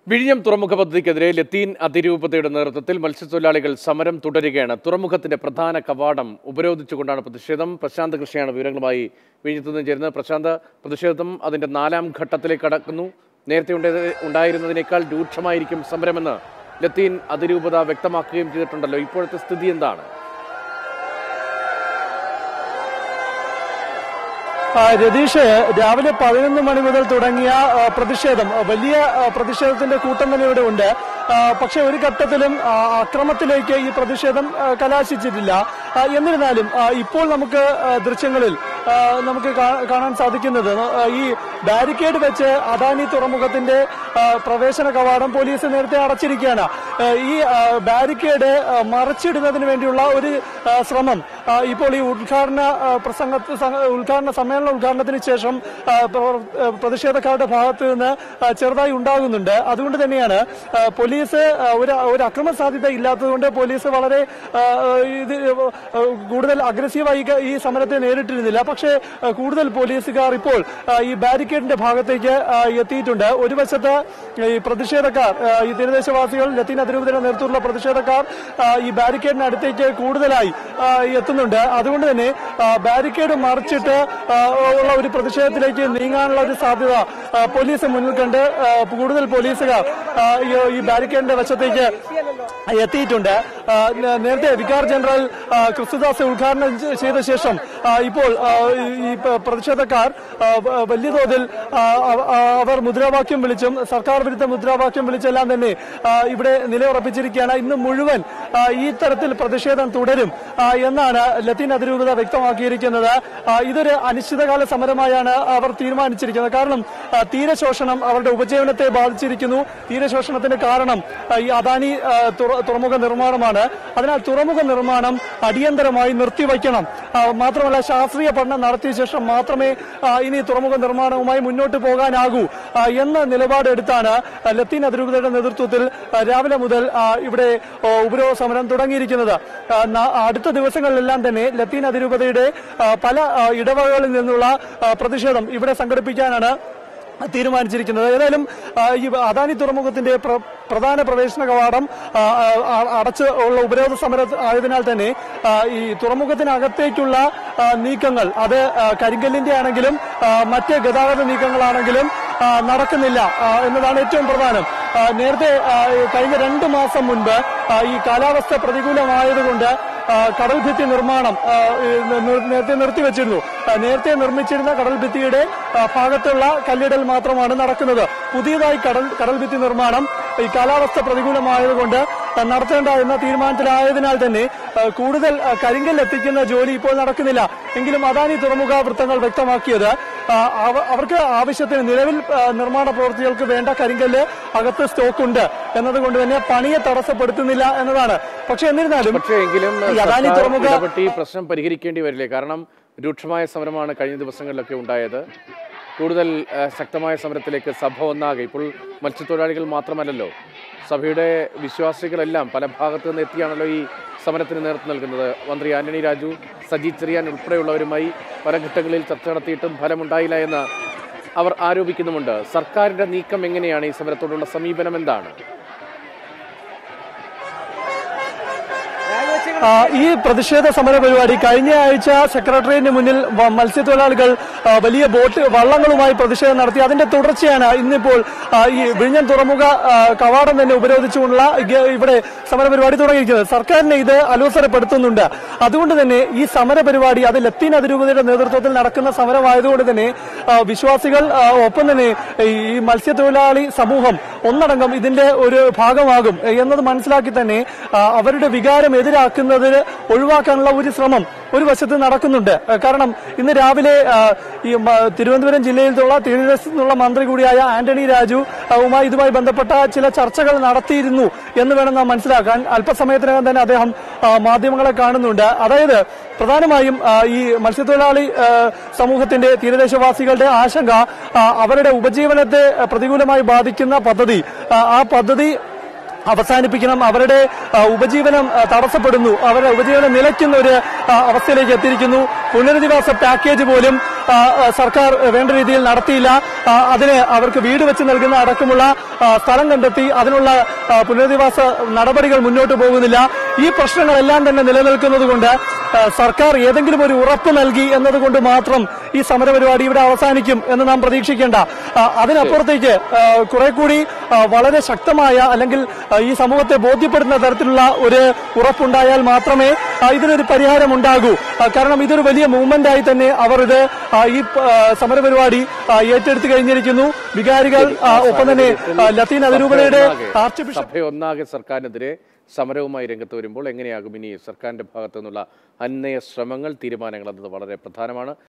വിഴിഞ്ഞം തുറമുഖ പദ്ധതിക്കെതിരെ ലത്തീൻ അതിരൂപതയുടെ നേതൃത്വത്തിൽ മത്സ്യത്തൊഴിലാളികൾ സമരം തുടരുകയാണ് തുറമുഖത്തിന്റെ പ്രധാന കവാടം ഉപരോധിച്ചുകൊണ്ടാണ് പ്രതിഷേധം പ്രശാന്ത് കൃഷിയാണ് വിവരങ്ങളുമായി വിഴിഞ്ഞത്ത് നിന്ന് ചേരുന്നത് പ്രശാന്ത് പ്രതിഷേധം അതിന്റെ നാലാം ഘട്ടത്തിലേക്ക് കടക്കുന്നു നേരത്തെ ഉണ്ടായത് ഉണ്ടായിരുന്നതിനേക്കാൾ രൂക്ഷമായിരിക്കും സമരമെന്ന് ലത്തീൻ അതിരൂപത വ്യക്തമാക്കുകയും ചെയ്തിട്ടുണ്ടല്ലോ ഇപ്പോഴത്തെ സ്ഥിതി എന്താണ് ആ, രതീഷ് രാവിലെ പതിനൊന്ന് മണി മുതൽ തുടങ്ങിയ ആ, പ്രതിഷേധം ആ, വലിയ ആ, പ്രതിഷേധത്തിന്റെ കൂട്ടം തന്നെ ഇവിടെ ഉണ്ട് ആ, പക്ഷേ ഒരു ഘട്ടത്തിലും ആ, അക്രമത്തിലേക്ക് ഈ പ്രതിഷേധം ആ, കലാശിച്ചിട്ടില്ല ആ, എന്നിരുന്നാലും ആ, ഇപ്പോൾ നമുക്ക് ആ, ദൃശ്യങ്ങളിൽ ആ, നമുക്ക് കാ- കാണാൻ സാധിക്കുന്നത് ആ, ഈ ബാരിക്കേഡ് വെച്ച് അദാനി തുറമുഖത്തിന്റെ ആ, പ്രവേശന കവാടം പോലീസ് നേരത്തെ അടച്ചിരിക്കുകയാണ് ആ, ഈ ആ, ബാരിക്കേഡ് ആ, മറച്ചിടുന്നതിന് വേണ്ടിയുള്ള ഒരു ആ, ശ്രമം ആ, ഇപ്പോൾ ഈ ഉദ്ഘാടന ആ, പ്രസംഗ സ- ഉദ്ഘാടന സമ്മേളന ഉദ്ഘാടനത്തിന് ശേഷം ആ, പ്ര- ആ, പ്രതിഷേധക്കാരുടെ ഭാഗത്ത് നിന്ന് ആ, ചെറുതായി ഉണ്ടാകുന്നുണ്ട് അതുകൊണ്ട് തന്നെയാണ് ആ, പോലീസ് ആ, ഒരു ഒരു അക്രമ സാധ്യത ഇല്ലാത്തതുകൊണ്ട് പോലീസ് വളരെ ആ, ഇത് ആ, കൂടുതൽ അഗ്രസീവായി ക- ഈ സമരത്തെ നേരിട്ടിരുന്നില്ല പക്ഷേ ആ, കൂടുതൽ പോലീസുകാർ ഇപ്പോൾ ആ, ഈ ബാരിക്കേഡിന്റെ ഭാഗത്തേക്ക് ആ, എത്തിയിട്ടുണ്ട് ഒരു വശത്ത് ഈ പ്രതിഷേധക്കാർ ആ, ഈ തീരദേശവാസികൾ ലത്തീൻ അതിരൂപതയുടെ നേതൃത്വത്തിലുള്ള പ്രതിഷേധക്കാർ ആ, ഈ ബാരിക്കേഡിന് അടുത്തേക്ക് കൂടുതലായി ആ, എത്തുന്നുണ്ട് അതുകൊണ്ട് തന്നെ ആ, ബാരിക്കേഡ് മറിച്ചിട്ട് ആ, ഉള്ള ഒരു പ്രതിഷേധത്തിലേക്ക് നീങ്ങാനുള്ള ഒരു സാധ്യത ആ, പോലീസ് മുന്നിൽ കണ്ട് ആ, കൂടുതൽ പോലീസുകാർ ആ, ഈ- ഈ ബാരിക്കേഡിന്റെ വശത്തേക്ക് എത്തിയിട്ടുണ്ട് ആ, നേ- നേരത്തെ വികാർ ജനറൽ ആ, ക്രിസ്തുദാസ് ഉദ്ഘാടനം ചെ- ചെയ്ത ശേഷം ആ, ഇപ്പോൾ ആ, ഈ- ഈ പ- പ്രതിഷേധക്കാർ ആ, വ- വലിയ തോതിൽ ആ, അവ- ആ, അവർ മുദ്രാവാക്യം വിളിച്ചും സർക്കാർ വിരുദ്ധ മുദ്രാവാക്യം വിളിച്ചെല്ലാം തന്നെ ആ, ഇവിടെ നിലയുറപ്പിച്ചിരിക്കുകയാണ് ഇന്ന് മുഴുവൻ ആ, ഈ തരത്തിൽ പ്രതിഷേധം തുടരും ആ, എന്നാണ് ലത്തീൻ അതിരൂപത വ്യക്തമാക്കിയിരിക്കുന്നത് ആ, ഇതൊരു അനിശ്ചിതകാല സമരമായാണ് അവർ തീരുമാനിച്ചിരിക്കുന്നത് കാരണം ആ, തീരശോഷണം അവരുടെ ഉപജീവനത്തെ ബാധിച്ചിരിക്കുന്നു തീരശോഷണത്തിന് കാരണം ആ, ഈ അദാനി ആ, തുറ- തുറമുഖ നിർമ്മാണമാണ് അതിനാൽ തുറമുഖ നിർമ്മാണം അടിയന്തരമായി നിർത്തിവയ്ക്കണം ആ, മാത്രമല്ല ശാസ്ത്രീയ പഠനം നടത്തിയ ശേഷം മാത്രമേ ആ, ഇനി തുറമുഖ നിർമ്മാണവുമായി മുന്നോട്ട് പോകാനാകൂ ആ, എന്ന നിലപാടെടുത്താണ് ആ, ലത്തീൻ അതിരൂപതയുടെ നേതൃത്വത്തിൽ ആ, രാവിലെ മുതൽ ആ, ഇവിടെ ഓ, ഉപരോധ സമരം തുടങ്ങിയിരിക്കുന്നത് ആ, ന- അടുത്ത ദിവസങ്ങളിലെല്ലാം തന്നെ ലത്തീൻ അതിരൂപതയുടെ ആ, പല ആ, ഇടവകകളിൽ നിന്നുള്ള ആ, പ്രതിഷേധം ഇവിടെ സംഘടിപ്പിക്കാനാണ് തീരുമാനിച്ചിരിക്കുന്നത് ഏതായാലും ആ, ഈ അദാനി തുറമുഖത്തിന്റെ പ്ര- പ്രധാന പ്രവേശന കവാടം ആ, ആ, അടച്ച് ഉള്ള ഉപരോധ സമരം ആയതിനാൽ തന്നെ ആ, ഈ തുറമുഖത്തിനകത്തേക്കുള്ള ആ, നീക്കങ്ങൾ അത് ആ, കരിങ്കല്ലിന്റെ ആണെങ്കിലും ആ, മറ്റ് ഗതാഗത നീക്കങ്ങളാണെങ്കിലും ആ, നടക്കുന്നില്ല ആ, എന്നതാണ് ഏറ്റവും പ്രധാനം ആ, നേരത്തെ ആ, കഴിഞ്ഞ രണ്ട് മാസം മുൻപ് ആ, ഈ കാലാവസ്ഥ പ്രതികൂലമായതുകൊണ്ട് ആ, കടൽ ഭിത്തി നിർമ്മാണം ആ, ഈ നി- നേരത്തെ നിർത്തിവെച്ചിരുന്നു ആ, നേരത്തെ നിർമ്മിച്ചിരുന്ന കടൽ ഭിത്തിയുടെ ആ, ഭാഗത്തുള്ള കല്ലിടൽ മാത്രമാണ് നടക്കുന്നത് പുതിയതായി കടൽ കടൽ ഭിത്തി നിർമ്മാണം ഈ കാലാവസ്ഥ പ്രതികൂലമായതുകൊണ്ട് ആ, നടത്തേണ്ട എന്ന തീരുമാനത്തിലായതിനാൽ തന്നെ ആ, കൂടുതൽ ആ, കരിങ്കൽ എത്തിക്കുന്ന ജോലി ഇപ്പോൾ നടക്കുന്നില്ല എങ്കിലും അദാനി തുറമുഖ വൃത്തങ്ങൾ വ്യക്തമാക്കിയത് ആ, അവ- അവർക്ക് ആവശ്യത്തിന് നിലവിൽ ആ, നിർമ്മാണ പ്രവൃത്തികൾക്ക് വേണ്ട കരിങ്കല്ല് അകത്ത് സ്റ്റോക്ക് ഉണ്ട് എന്നതുകൊണ്ട് തന്നെ പണിയെ തടസ്സപ്പെടുത്തുന്നില്ല എന്നതാണ് പക്ഷെ എന്നിരുന്നാലും പക്ഷേ എങ്കിലും ഈ അദാനി സർക്കാർ തുറമുഖ ഇടപെട്ട് ഈ പ്രശ്നം പരിഹരിക്കേണ്ടി വരില്ലേ കാരണം രൂക്ഷമായ സമരമാണ് കഴിഞ്ഞ ദിവസങ്ങളിലൊക്കെ ഉണ്ടായത് കൂടുതൽ ആ, ശക്തമായ സമരത്തിലേക്ക് സഭ ഒന്നാകെ ഇപ്പോൾ മത്സ്യത്തൊഴിലാളികൾ മാത്രമല്ലല്ലോ സഭയുടെ വിശ്വാസികളെല്ലാം പല ഭാഗത്തു നിന്ന് എത്തിയാണല്ലോ ഈ സമരത്തിന് നേതൃത്വം നൽകുന്നത് മന്ത്രി ആന്റണി രാജു സജി ചെറിയാൻ ഉൾപ്പെടെയുള്ളവരുമായി പല ഘട്ടങ്ങളിൽ ചർച്ച നടത്തിയിട്ടും ഫലമുണ്ടായില്ല എന്ന് അവർ ആരോപിക്കുന്നുമുണ്ട് സർക്കാരിന്റെ നീക്കം എങ്ങനെയാണ് ഈ സമരത്തോടുള്ള സമീപനം എന്താണ് ആ, ഈ പ്രതിഷേധ സമര പരിപാടി കഴിഞ്ഞ ആഴ്ച സെക്രട്ടേറിയറ്റിന് മുന്നിൽ വ- മത്സ്യത്തൊഴിലാളികൾ ആ, വലിയ ബോട്ട് വള്ളങ്ങളുമായി പ്രതിഷേധം നടത്തി അതിന്റെ തുടർച്ചയാണ് ഇന്നിപ്പോൾ ആ, ഈ വിഴിഞ്ഞം തുറമുഖ ആ, കവാടം തന്നെ ഉപരോധിച്ചുകൊണ്ടുള്ള ഗ- ഇവിടെ സമരപരിപാടി തുടങ്ങിയിരിക്കുന്നത് സർക്കാരിനെ ഇത് അലോസരപ്പെടുത്തുന്നുണ്ട് അതുകൊണ്ട് തന്നെ ഈ സമരപരിപാടി അത് ലത്തീൻ അതിരൂപതയുടെ നേതൃത്വത്തിൽ നടക്കുന്ന സമരമായതുകൊണ്ട് തന്നെ ആ, വിശ്വാസികൾ ആ, ഒപ്പം തന്നെ ഈ മത്സ്യത്തൊഴിലാളി സമൂഹം ഒന്നടങ്കം ഇതിന്റെ ഒരു ഭാഗമാകും എന്നത് മനസ്സിലാക്കി തന്നെ ആ, അവരുടെ വികാരം എതിരാക്കുന്നതിന് ഒഴിവാക്കാനുള്ള ഒരു ശ്രമം ഒരു വശത്ത് നടക്കുന്നുണ്ട് ആ, കാരണം ഇന്ന് രാവിലെ ആ, ഈ മ- തിരുവനന്തപുരം ജില്ലയിലുള്ള തീരദേശത്തു നിന്നുള്ള മന്ത്രി കൂടിയായ ആന്റണി രാജു ആ, വുമായി ഇതുമായി ബന്ധപ്പെട്ട ചില ചർച്ചകൾ നടത്തിയിരുന്നു എന്ന് വേണം നാം മനസ്സിലാക്കാൻ അല്പസമയത്തിനകം തന്നെ അദ്ദേഹം ആ, മാധ്യമങ്ങളെ കാണുന്നുണ്ട് അതായത് പ്രധാനമായും ആ, ഈ മത്സ്യത്തൊഴിലാളി ആ, സമൂഹത്തിന്റെ തീരദേശവാസികളുടെ ആശങ്ക ആ, അവരുടെ ഉപജീവനത്തെ ആ, പ്രതികൂലമായി ബാധിക്കുന്ന പദ്ധതി ആ, ആ പദ്ധതി അവസാനിപ്പിക്കണം അവരുടെ ആ, ഉപജീവനം ആ, തടസ്സപ്പെടുന്നു അവരുടെ ഉപജീവനം നിലയ്ക്കുന്ന ഒരു ആ, അവസ്ഥയിലേക്ക് എത്തിയിരിക്കുന്നു പുനരധിവാസ പാക്കേജ് പോലും ആ, ആ, സർക്കാർ വേണ്ട രീതിയിൽ നടത്തിയില്ല ആ, അതിന് അവർക്ക് വീട് വെച്ച് നൽകുന്ന അടക്കമുള്ള ആ, സ്ഥലം കണ്ടെത്തി അതിനുള്ള ആ, പുനരധിവാസ നടപടികൾ മുന്നോട്ട് പോകുന്നില്ല ഈ പ്രശ്നങ്ങളെല്ലാം തന്നെ നിലനിൽക്കുന്നത് കൊണ്ട് ആ, സർക്കാർ ഏതെങ്കിലും ഒരു ഉറപ്പ് നൽകി എന്നതുകൊണ്ട് മാത്രം ഈ സമരപരിപാടി ഇവിടെ അവസാനിക്കും എന്ന് നാം പ്രതീക്ഷിക്കേണ്ട ആ, അതിനപ്പുറത്തേക്ക് ആ, കുറെ കൂടി ആ, വളരെ ശക്തമായ അല്ലെങ്കിൽ ആ, ഈ സമൂഹത്തെ ബോധ്യപ്പെടുന്ന തരത്തിലുള്ള ഒരു ഉറപ്പുണ്ടായാൽ മാത്രമേ ആ, ഇതിനൊരു പരിഹാരം ഉണ്ടാകൂ ആ, കാരണം ഇതൊരു വലിയ മൂവ്മെന്റ് ആയി തന്നെ അവർ ഇത് ആ, ഈ ആ, സമരപരിപാടി ആ, ഏറ്റെടുത്ത് കഴിഞ്ഞിരിക്കുന്നു വികാരികൾ ആ, ഒപ്പം തന്നെ ആ, ലത്തീൻ അതിരൂപതയുടെ ആർച്ച് ബിഷപ്പ് സഭയൊന്നാകെ സർക്കാരിനെതിരെ സമരവുമായി രംഗത്ത് വരുമ്പോൾ എങ്ങനെയാകും ഇനി സർക്കാരിന്റെ ഭാഗത്തു നിന്നുള്ള അന്വയ ശ്രമങ്ങൾ തീരുമാനങ്ങൾ എന്നത് വളരെ പ്രധാനമാണ്